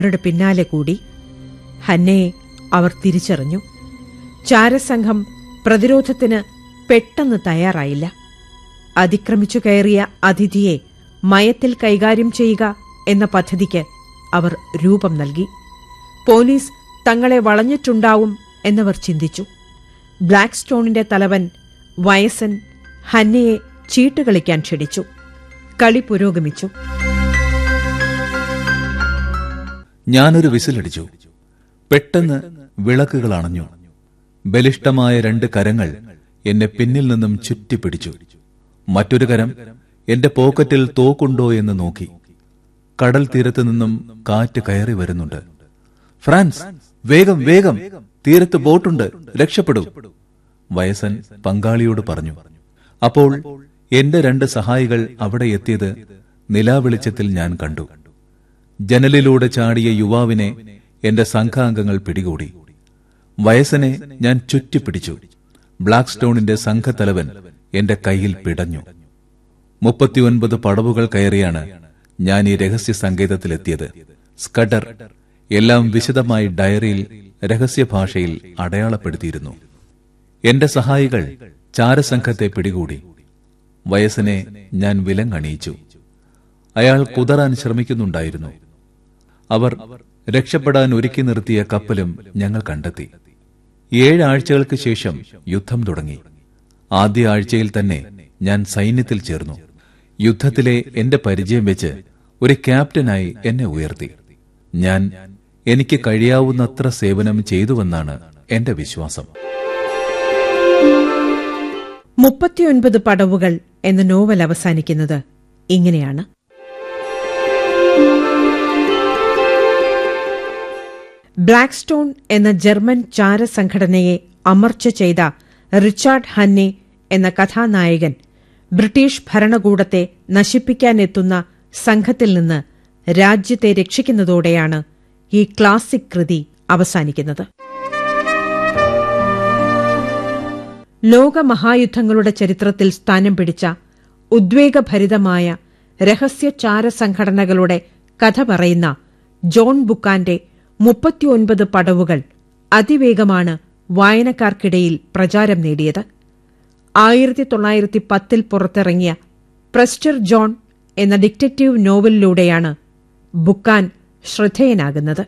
അവരുടെ പിന്നാലെ കൂടി ഹന്നയെ അവർ തിരിച്ചറിഞ്ഞു ചാരസംഘം പ്രതിരോധത്തിന് പെട്ടെന്ന് തയ്യാറായില്ല അതിക്രമിച്ചു കയറിയ അതിഥിയെ മയത്തിൽ കൈകാര്യം ചെയ്യുക എന്ന പദ്ധതിക്ക് അവർ രൂപം നൽകി പോലീസ് തങ്ങളെ വളഞ്ഞിട്ടുണ്ടാവും എന്നവർ ചിന്തിച്ചു ബ്ലാക്ക് സ്റ്റോണിന്റെ തലവൻ വയസ്സൻ ഹന്നയെ ചീട്ടുകളിക്കാൻ ക്ഷണിച്ചു കളി പുരോഗമിച്ചു ഞാനൊരു വിസിലടിച്ചു പെട്ടെന്ന് വിളക്കുകൾ അണഞ്ഞു ബലിഷ്ടമായ രണ്ട് കരങ്ങൾ എന്നെ പിന്നിൽ നിന്നും ചുറ്റിപ്പിടിച്ചു മറ്റൊരു കരം എന്റെ പോക്കറ്റിൽ തോക്കുണ്ടോ എന്ന് നോക്കി കടൽ തീരത്ത് നിന്നും കാറ്റ് കയറി വരുന്നുണ്ട് ഫ്രാൻസ് വേഗം വേഗം തീരത്ത് ബോട്ടുണ്ട് രക്ഷപ്പെടൂ വയസ്സൻ പങ്കാളിയോട് പറഞ്ഞു അപ്പോൾ എന്റെ രണ്ട് സഹായികൾ അവിടെ എത്തിയത് നിലാവെളിച്ചത്തിൽ ഞാൻ കണ്ടു ജനലിലൂടെ ചാടിയ യുവാവിനെ എന്റെ സംഘാംഗങ്ങൾ പിടികൂടി വയസ്സനെ ഞാൻ ചുറ്റിപ്പിടിച്ചു ബ്ലാക്ക് സ്റ്റോണിന്റെ സംഘത്തലവൻ എന്റെ കയ്യിൽ പിടഞ്ഞു മുപ്പത്തിയൊൻപത് പടവുകൾ കയറിയാണ് ഞാൻ ഈ രഹസ്യ സങ്കേതത്തിലെത്തിയത് സ്കഡർ എല്ലാം വിശദമായി ഡയറിയിൽ രഹസ്യഭാഷയിൽ അടയാളപ്പെടുത്തിയിരുന്നു എന്റെ സഹായികൾ ചാരസംഘത്തെ പിടികൂടി വയസ്സിനെ ഞാൻ വിലങ്ങണിയിച്ചു അയാൾ കുതറാൻ ശ്രമിക്കുന്നുണ്ടായിരുന്നു അവർ രക്ഷപ്പെടാൻ ഒരുക്കി നിർത്തിയ കപ്പലും ഞങ്ങൾ കണ്ടെത്തി ഏഴ് ആഴ്ചകൾക്ക് ശേഷം യുദ്ധം തുടങ്ങി ആദ്യ ആഴ്ചയിൽ തന്നെ ഞാൻ സൈന്യത്തിൽ ചേർന്നു യുദ്ധത്തിലെ എന്റെ പരിചയം വെച്ച് ഒരു ക്യാപ്റ്റനായി എന്നെ ഉയർത്തി ഞാൻ എനിക്ക് കഴിയാവുന്നത്ര സേവനം ചെയ്തുവെന്നാണ് എന്റെ വിശ്വാസം മുപ്പത്തിയൊൻപത് പടവുകൾ എന്ന നോവൽ അവസാനിക്കുന്നത് ഇങ്ങനെയാണ് ബ്ലാക്ക് സ്റ്റോൺ എന്ന ജർമ്മൻ ചാരസംഘടനയെ അമർച്ച ചെയ്ത റിച്ചാർഡ് ഹന്നെ എന്ന കഥാനായകൻ ബ്രിട്ടീഷ് ഭരണകൂടത്തെ നശിപ്പിക്കാനെത്തുന്ന സംഘത്തിൽ നിന്ന് രാജ്യത്തെ രക്ഷിക്കുന്നതോടെയാണ് ഈ ക്ലാസിക് കൃതി അവസാനിക്കുന്നത് ലോകമഹായുദ്ധങ്ങളുടെ ചരിത്രത്തിൽ സ്ഥാനം പിടിച്ച ഉദ്വേഗഭരിതമായ രഹസ്യ ചാരസംഘടനകളുടെ കഥ പറയുന്ന ജോൺ ബുക്കാന്റെ മുപ്പത്തിയൊൻപത് പടവുകൾ അതിവേഗമാണ് വായനക്കാർക്കിടയിൽ പ്രചാരം നേടിയത് ആയിരത്തി തൊള്ളായിരത്തി പത്തിൽ പുറത്തിറങ്ങിയ പ്രസ്റ്റർ ജോൺ എന്ന ഡിറ്റക്റ്റീവ് നോവലിലൂടെയാണ് ബുക്കാൻ ശ്രദ്ധേയനാകുന്നത്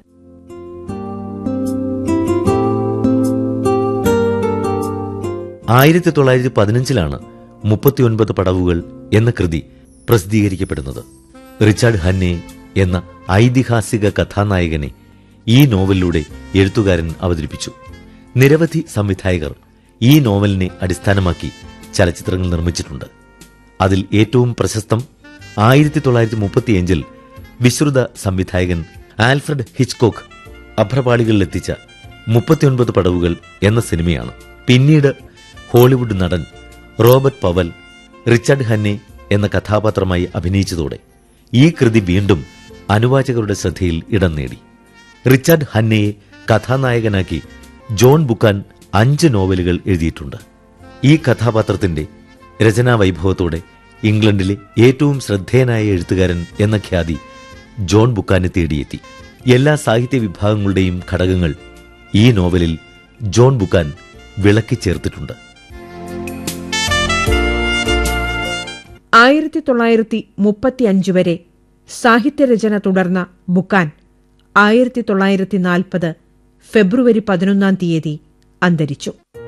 ആയിരത്തി തൊള്ളായിരത്തി പതിനഞ്ചിലാണ് മുപ്പത്തിയൊൻപത് പടവുകൾ എന്ന കൃതി പ്രസിദ്ധീകരിക്കപ്പെടുന്നത് റിച്ചാർഡ് ഹന്നെ എന്ന ഐതിഹാസിക കഥാനായകനെ ഈ നോവലിലൂടെ എഴുത്തുകാരൻ അവതരിപ്പിച്ചു നിരവധി സംവിധായകർ ഈ നോവലിനെ അടിസ്ഥാനമാക്കി ചലച്ചിത്രങ്ങൾ നിർമ്മിച്ചിട്ടുണ്ട് അതിൽ ഏറ്റവും പ്രശസ്തം ആയിരത്തി തൊള്ളായിരത്തി മുപ്പത്തിയഞ്ചിൽ വിശ്രുത സംവിധായകൻ ആൽഫ്രഡ് ഹിച്ച്കോക്ക് അഭ്രപാളികളിലെത്തിച്ച മുപ്പത്തിയൊൻപത് പടവുകൾ എന്ന സിനിമയാണ് പിന്നീട് ഹോളിവുഡ് നടൻ റോബർട്ട് പവൽ റിച്ചാർഡ് ഹന്നെ എന്ന കഥാപാത്രമായി അഭിനയിച്ചതോടെ ഈ കൃതി വീണ്ടും അനുവാചകരുടെ ശ്രദ്ധയിൽ ഇടം നേടി റിച്ചാർഡ് ഹന്നയെ കഥാനായകനാക്കി ജോൺ ബുക്കാൻ അഞ്ച് നോവലുകൾ എഴുതിയിട്ടുണ്ട് ഈ കഥാപാത്രത്തിന്റെ രചനാ വൈഭവത്തോടെ ഇംഗ്ലണ്ടിലെ ഏറ്റവും ശ്രദ്ധേയനായ എഴുത്തുകാരൻ എന്ന ഖ്യാതി ജോൺ ബുക്കാനെ തേടിയെത്തി എല്ലാ സാഹിത്യ വിഭാഗങ്ങളുടെയും ഘടകങ്ങൾ ഈ നോവലിൽ ജോൺ ബുക്കാൻ വിളക്കി ചേർത്തിട്ടുണ്ട് ആയിരത്തി തൊള്ളായിരത്തി മുപ്പത്തിയഞ്ച് വരെ സാഹിത്യരചന തുടർന്ന ബുക്കാൻ ആയിരത്തി തൊള്ളായിരത്തി നാൽപ്പത് ഫെബ്രുവരി പതിനൊന്നാം തീയതി അന്തരിച്ചു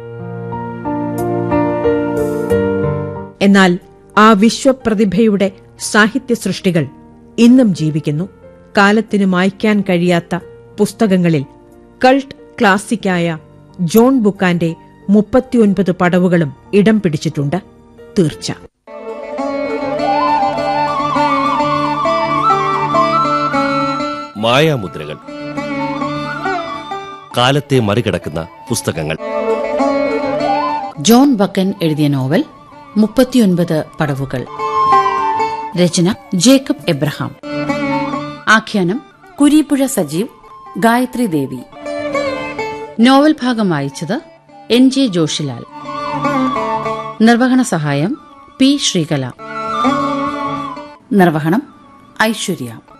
എന്നാൽ ആ വിശ്വപ്രതിഭയുടെ സാഹിത്യ സൃഷ്ടികൾ ഇന്നും ജീവിക്കുന്നു കാലത്തിന് മായ്ക്കാൻ കഴിയാത്ത പുസ്തകങ്ങളിൽ കൾട്ട് ക്ലാസിക്കായ ജോൺ ബുക്കാന്റെ മുപ്പത്തിയൊൻപത് പടവുകളും ഇടം പിടിച്ചിട്ടുണ്ട് തീർച്ച മായാമുദ്രകൾ കാലത്തെ മറികടക്കുന്ന പുസ്തകങ്ങൾ ജോൺ ബക്കൻ എഴുതിയ നോവൽ മുപ്പത്തിയൊൻപത് പടവുകൾ രചന ജേക്കബ് എബ്രഹാം ആഖ്യാനം കുരീപ്പുഴ സജീവ് ഗായത്രി ദേവി നോവൽ ഭാഗം വായിച്ചത് എൻ ജെ ജോഷിലാൽ നിർവഹണ സഹായം പി ശ്രീകല നിർവഹണം ഐശ്വര്യ